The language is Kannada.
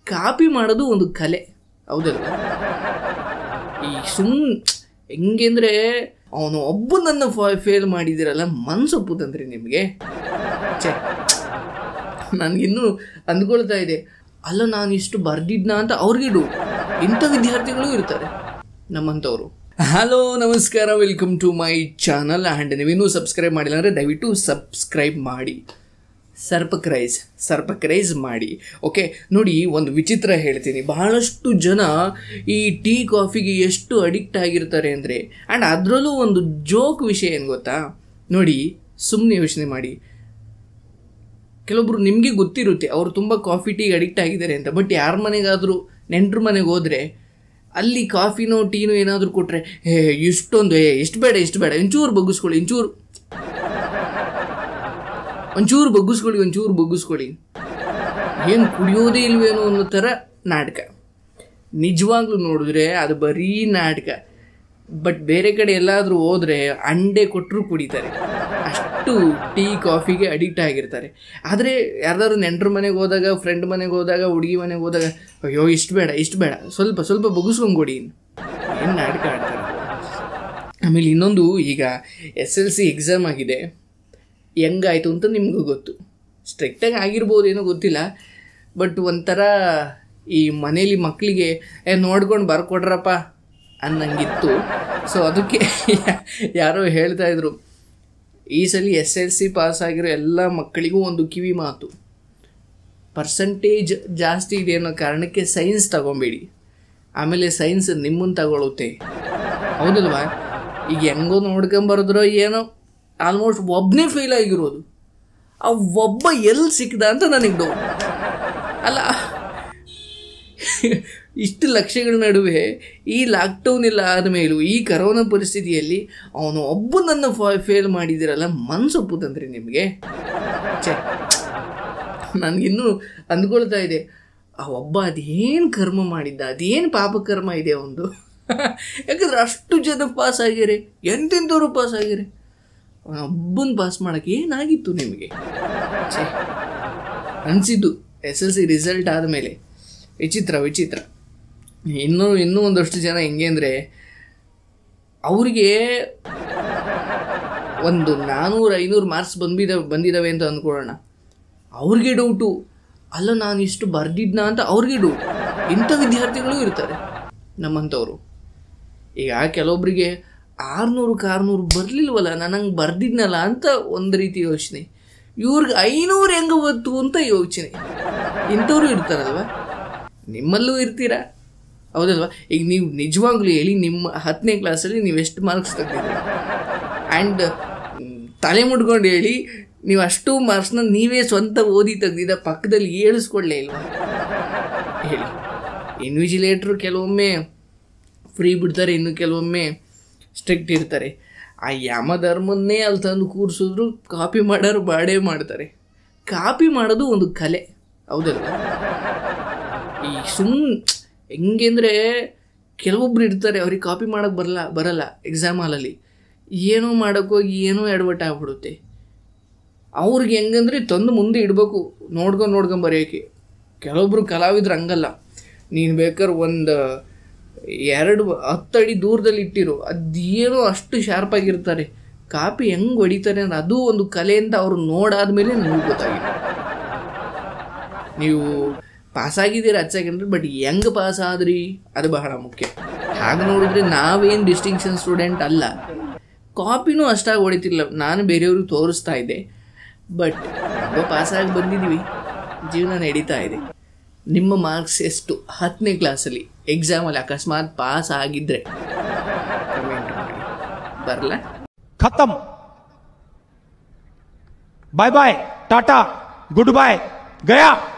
ಕಾಪಿ ಮಾಡೋದು ಒಂದು ಕಲೆ ಹೌದಲ್ವ ಈ ಸುಮ್ ಹೆಂಗೆ ಅಂದರೆ ಅವನು ಒಬ್ಬನನ್ನು ಫೇಲ್ ಮಾಡಿದಿರಲ್ಲ ಮನ್ಸೊಪ್ಪುದಂದ್ರಿ ನಿಮಗೆ ಛೇ ನನಗಿನ್ನೂ ಅಂದ್ಕೊಳ್ತಾ ಇದೆ ಅಲ್ಲ ನಾನು ಇಷ್ಟು ಬರ್ದಿದ್ನ ಅಂತ ಅವ್ರಿಗೆ ಡೌಟ್ ಇಂಥ ವಿದ್ಯಾರ್ಥಿಗಳು ಇರ್ತಾರೆ ನಮ್ಮಂಥವ್ರು ಹಲೋ ನಮಸ್ಕಾರ welcome to my channel and ನೀವಿನ್ನೂ ಸಬ್ಸ್ಕ್ರೈಬ್ ಮಾಡಿಲ್ಲ ಅಂದರೆ ದಯವಿಟ್ಟು ಸಬ್ಸ್ಕ್ರೈಬ್ ಮಾಡಿ ಸರ್ಪಕ್ರೈಸ್ ಸರ್ಪಕ್ರೈಸ್ ಮಾಡಿ ಓಕೆ ನೋಡಿ ಒಂದು ವಿಚಿತ್ರ ಹೇಳ್ತೀನಿ ಬಹಳಷ್ಟು ಜನ ಈ ಟೀ ಕಾಫಿಗೆ ಎಷ್ಟು ಅಡಿಕ್ಟ್ ಆಗಿರ್ತಾರೆ ಅಂದರೆ ಆ್ಯಂಡ್ ಅದರಲ್ಲೂ ಒಂದು ಜೋಕ್ ವಿಷಯ ಏನು ಗೊತ್ತಾ ನೋಡಿ ಸುಮ್ಮನೆ ಯೋಚನೆ ಮಾಡಿ ಕೆಲವೊಬ್ರು ನಿಮಗೆ ಗೊತ್ತಿರುತ್ತೆ ಅವರು ತುಂಬ ಕಾಫಿ ಟೀಗೆ ಅಡಿಕ್ಟ್ ಆಗಿದ್ದಾರೆ ಅಂತ ಬಟ್ ಯಾರ ಮನೆಗಾದರೂ ನೆಂಟ್ರ ಮನೆಗೆ ಹೋದರೆ ಅಲ್ಲಿ ಕಾಫಿನೋ ಟೀನೋ ಏನಾದರೂ ಕೊಟ್ಟರೆ ಏ ಇಷ್ಟೊಂದು ಏ ಎಷ್ಟು ಬೇಡ ಎಷ್ಟು ಬೇಡ ಒಂಚೂರು ಬಗ್ಗಿಸ್ಕೊಳ್ಳಿ ಒಂಚೂರು ಒಂಚೂರು ಬಗ್ಗಿಸ್ಕೊಳ್ಳಿ ಒಂಚೂರು ಬಗ್ಗಿಸ್ಕೊಳ್ಳಿ ಏನು ಕುಡಿಯೋದೇ ಇಲ್ವೇನೋ ಅನ್ನೋ ಥರ ನಾಟಕ ನಿಜವಾಗ್ಲೂ ನೋಡಿದ್ರೆ ಅದು ಬರೀ ನಾಟಕ ಬಟ್ ಬೇರೆ ಕಡೆ ಎಲ್ಲಾದರೂ ಹೋದರೆ ಅಂಡೆ ಕೊಟ್ಟರು ಕುಡಿತಾರೆ ಅಷ್ಟು ಟೀ ಕಾಫಿಗೆ ಅಡಿಕ್ಟ್ ಆಗಿರ್ತಾರೆ ಆದರೆ ಯಾರ್ದಾದ್ರು ನೆಂಟ್ರ ಮನೆಗೆ ಹೋದಾಗ ಫ್ರೆಂಡ್ ಮನೆಗೆ ಹೋದಾಗ ಹುಡುಗಿ ಮನೆಗೆ ಹೋದಾಗ ಅಯ್ಯೋ ಇಷ್ಟು ಬೇಡ ಇಷ್ಟು ಬೇಡ ಸ್ವಲ್ಪ ಸ್ವಲ್ಪ ಬಗ್ಗಿಸ್ಕೊಂಡು ಕೊಡಿ ಏನು ನಾಟಕ ಆಡ್ತಾರೆ ಆಮೇಲೆ ಇನ್ನೊಂದು ಈಗ ಎಸ್ ಎಲ್ ಸಿ ಎಕ್ಸಾಮ್ ಆಗಿದೆ ಹೆಂಗಾಯ್ತು ಅಂತ ನಿಮಗೂ ಗೊತ್ತು ಸ್ಟ್ರಿಕ್ಟಾಗಿ ಆಗಿರ್ಬೋದು ಏನೋ ಗೊತ್ತಿಲ್ಲ ಬಟ್ ಒಂಥರ ಈ ಮನೇಲಿ ಮಕ್ಕಳಿಗೆ ಏ ನೋಡ್ಕೊಂಡು ಬರ್ಕೊಡ್ರಪ್ಪ ಅನ್ನಂಗಿತ್ತು ಸೊ ಅದಕ್ಕೆ ಯಾರೋ ಹೇಳ್ತಾ ಇದ್ರು ಈ ಸಲ ಎಸ್ ಎಲ್ ಸಿ ಪಾಸ್ ಆಗಿರೋ ಎಲ್ಲ ಮಕ್ಕಳಿಗೂ ಒಂದು ಕಿವಿ ಮಾತು ಪರ್ಸಂಟೇಜ್ ಜಾಸ್ತಿ ಇದೆ ಅನ್ನೋ ಕಾರಣಕ್ಕೆ ಸೈನ್ಸ್ ತಗೊಬೇಡಿ ಆಮೇಲೆ ಸೈನ್ಸ್ ನಿಮ್ಮನ್ನು ತಗೊಳುತ್ತೆ ಹೌದಲ್ವಾ ಈಗ ಹೆಂಗೋ ನೋಡ್ಕೊಂಬರಿದ್ರೋ ಏನೋ ಆಲ್ಮೋಸ್ಟ್ ಒಬ್ಬನೇ ಫೇಲ್ ಆಗಿರೋದು ಆ ಒಬ್ಬ ಎಲ್ಲಿ ಸಿಕ್ಕಿದ ಅಂತ ನನಗೆ ಡೌಟ್ ಅಲ್ಲ ಇಷ್ಟು ಲಕ್ಷಗಳ ನಡುವೆ ಈ ಲಾಕ್ಡೌನ್ ಎಲ್ಲ ಆದಮೇಲೂ ಈ ಕರೋನಾ ಪರಿಸ್ಥಿತಿಯಲ್ಲಿ ಅವನು ಒಬ್ಬನನ್ನು ಫೇಲ್ ಮಾಡಿದಿರಲ್ಲ ಮನ್ಸೊಪ್ಪುದಂದ್ರಿ ನಿಮಗೆ ಛೇ ನನಗಿನ್ನೂ ಅಂದ್ಕೊಳ್ತಾ ಇದೆ ಆ ಒಬ್ಬ ಅದೇನು ಕರ್ಮ ಮಾಡಿದ್ದ ಅದೇನು ಪಾಪಕರ್ಮ ಇದೆ ಅವನು ಯಾಕಂದ್ರೆ ಅಷ್ಟು ಜನ ಪಾಸ್ ಆಗ್ಯಾರೆ ಎಂತೆಂಥವ್ರು ಪಾಸ್ ಆಗ್ಯಾರೆ ಒಬ್ಬನ ಪಾಸ್ ಮಾಡೋಕ್ಕೆ ಏನಾಗಿತ್ತು ನಿಮಗೆ ಛೇ ಅನಿಸಿದ್ದು ಎಸ್ ಎಲ್ ಸಿ ರಿಸಲ್ಟ್ ಆದಮೇಲೆ ವಿಚಿತ್ರ ವಿಚಿತ್ರ ಇನ್ನೂ ಇನ್ನೂ ಒಂದಷ್ಟು ಜನ ಹೆಂಗೆ ಅಂದರೆ ಅವರಿಗೆ ಒಂದು ನಾನ್ನೂರು ಐನೂರು ಮಾರ್ಕ್ಸ್ ಬಂದಿದ್ದಾವೆ ಬಂದಿದ್ದಾವೆ ಅಂತ ಅಂದ್ಕೊಳ್ಳೋಣ ಅವ್ರಿಗೆ ಡೌಟು ಅಲ್ಲ ನಾನು ಇಷ್ಟು ಬರ್ದಿದ್ನ ಅಂತ ಅವ್ರಿಗೆ ಡೌಟ್ ಇಂಥ ವಿದ್ಯಾರ್ಥಿಗಳು ಇರ್ತಾರೆ ನಮ್ಮಂಥವ್ರು ಈಗ ಕೆಲವೊಬ್ಬರಿಗೆ ಆರುನೂರಕ್ಕೆ ಆರುನೂರು ಬರಲಿಲ್ವಲ್ಲ ನಾನು ಹಂಗೆ ಬರ್ದಿದ್ನಲ್ಲ ಅಂತ ಒಂದು ರೀತಿ ಯೋಚನೆ ಇವ್ರಿಗೆ ಐನೂರು ಹೆಂಗೆ ಬಂತು ಅಂತ ಯೋಚನೆ ಇಂಥವ್ರು ಇರ್ತಾರಲ್ವ ನಿಮ್ಮಲ್ಲೂ ಇರ್ತೀರಾ ಹೌದಲ್ವಾ ಈಗ ನೀವು ನಿಜವಾಗ್ಲೂ ಹೇಳಿ ನಿಮ್ಮ ಹತ್ತನೇ ಕ್ಲಾಸಲ್ಲಿ ನೀವು ಎಷ್ಟು ಮಾರ್ಕ್ಸ್ ತೆಗ್ದಿದ್ರಿ ಆ್ಯಂಡ್ ತಲೆ ಮುಟ್ಕೊಂಡು ಹೇಳಿ ನೀವು ಅಷ್ಟು ಮಾರ್ಕ್ಸ್ನ ನೀವೇ ಸ್ವಂತ ಓದಿ ತೆಗ್ದಿದ್ದ ಪಕ್ಕದಲ್ಲಿ ಏಳಿಸ್ಕೊಳ್ಳೇ ಇಲ್ವಾ ಹೇಳಿ ಇನ್ವಿಜಿಲೇಟ್ರು ಕೆಲವೊಮ್ಮೆ ಫ್ರೀ ಬಿಡ್ತಾರೆ ಇನ್ನು ಕೆಲವೊಮ್ಮೆ ಸ್ಟ್ರಿಕ್ಟ್ ಇರ್ತಾರೆ ಆ ಯಮಧರ್ಮನ್ನೇ ಅಲ್ಲಿ ತಂದು ಕೂರಿಸಿದ್ರು ಕಾಪಿ ಮಾಡೋರು ಬಾಡೇ ಮಾಡ್ತಾರೆ ಕಾಪಿ ಮಾಡೋದು ಒಂದು ಕಲೆ ಹೌದಲ್ವಾ ಈ ಸುಮ್ ಹೆಂಗೆ ಅಂದರೆ ಕೆಲವೊಬ್ರು ಇರ್ತಾರೆ ಅವ್ರಿಗೆ ಕಾಪಿ ಮಾಡೋಕ್ಕೆ ಬರಲ್ಲ ಬರಲ್ಲ ಎಕ್ಸಾಮ್ ಹಾಲಲ್ಲಿ ಏನೋ ಮಾಡೋಕ್ಕೋಗಿ ಏನೋ ಎಡವಟ್ಟ ಆಗ್ಬಿಡುತ್ತೆ ಅವ್ರಿಗೆ ಹೆಂಗಂದ್ರೆ ತಂದು ಮುಂದೆ ಇಡಬೇಕು ನೋಡ್ಕೊಂಡು ನೋಡ್ಕೊಂಡು ಬರೆಯೋಕ್ಕೆ ಕೆಲವೊಬ್ರು ಕಲಾವಿದ್ರು ಹಂಗಲ್ಲ ನೀನು ಬೇಕಾದ್ರೆ ಒಂದು ಎರಡು ಹತ್ತು ಅಡಿ ದೂರದಲ್ಲಿ ಇಟ್ಟಿರು ಅದೇನೋ ಅಷ್ಟು ಶಾರ್ಪಾಗಿರ್ತಾರೆ ಕಾಪಿ ಹೆಂಗೆ ಹೊಡಿತಾರೆ ಅಂದ್ರೆ ಅದು ಒಂದು ಕಲೆ ಅಂತ ಅವ್ರು ನೋಡಾದ್ಮೇಲೆ ನನಗೆ ಗೊತ್ತಾಗಿದೆ ನೀವು ಪಾಸಾಗಿದ್ದೀರಾ ಹಚ್ಚಾಗಿದ್ರೆ ಬಟ್ ಹೆಂಗೆ ಪಾಸ್ ಆದ್ರಿ ಅದು ಬಹಳ ಮುಖ್ಯ ಹಾಗೆ ನೋಡಿದ್ರೆ ನಾವೇನು ಡಿಸ್ಟಿಂಕ್ಷನ್ ಸ್ಟೂಡೆಂಟ್ ಅಲ್ಲ ಕಾಪಿನೂ ಅಷ್ಟಾಗಿ ಹೊಡಿತಿಲ್ಲ ನಾನು ಬೇರೆಯವ್ರಿಗೆ ತೋರಿಸ್ತಾ ಇದ್ದೆ ಬಟ್ ಹೆಂಗೋ ಪಾಸಾಗಿ ಬಂದಿದ್ದೀವಿ ಜೀವನ ನಡೀತಾ ಇದೆ ನಿಮ್ಮ ಮಾರ್ಕ್ಸ್ ಎಷ್ಟು ಹತ್ತನೇ ಕ್ಲಾಸಲ್ಲಿ ಎಕ್ಸಾಮಲ್ಲಿ ಅಕಸ್ಮಾತ್ ಪಾಸ್ ಆಗಿದ್ದರೆ ಕಮೆಂಟ್ ಮಾಡಿ ಬರಲ್ಲ खत्म bye bye tata goodbye गया